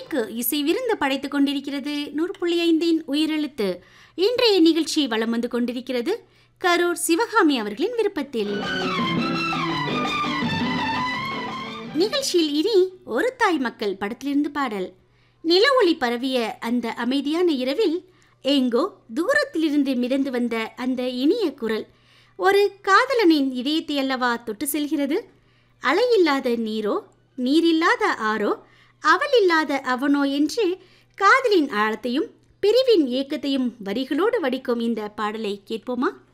செவிக்கு இசை விருந்து படைத்துக் கொண்டிருக்கிறது நூறு புள்ளி ஐந்தின் உயிரெழுத்து இன்றைய நிகழ்ச்சி வலம் வந்து கொண்டிருக்கிறது கரூர் சிவகாமி அவர்களின் விருப்பத்தில் நிகழ்ச்சியில் இனி ஒரு தாய் மக்கள் படத்திலிருந்து பாடல் நில ஒளி பரவிய அந்த அமைதியான இரவில் எங்கோ தூரத்திலிருந்து மிதந்து வந்த அந்த இனிய குரல் ஒரு காதலனின் இதயத்தை அல்லவா தொட்டு செல்கிறது அலையில்லாத நீரோ நீரில்லாத ஆரோ அவள் இல்லாத அவனோ என்று காதலின் ஆழத்தையும் பிரிவின் ஏக்கத்தையும் வரிகளோடு வடிக்கும் இந்த பாடலை கேட்போமா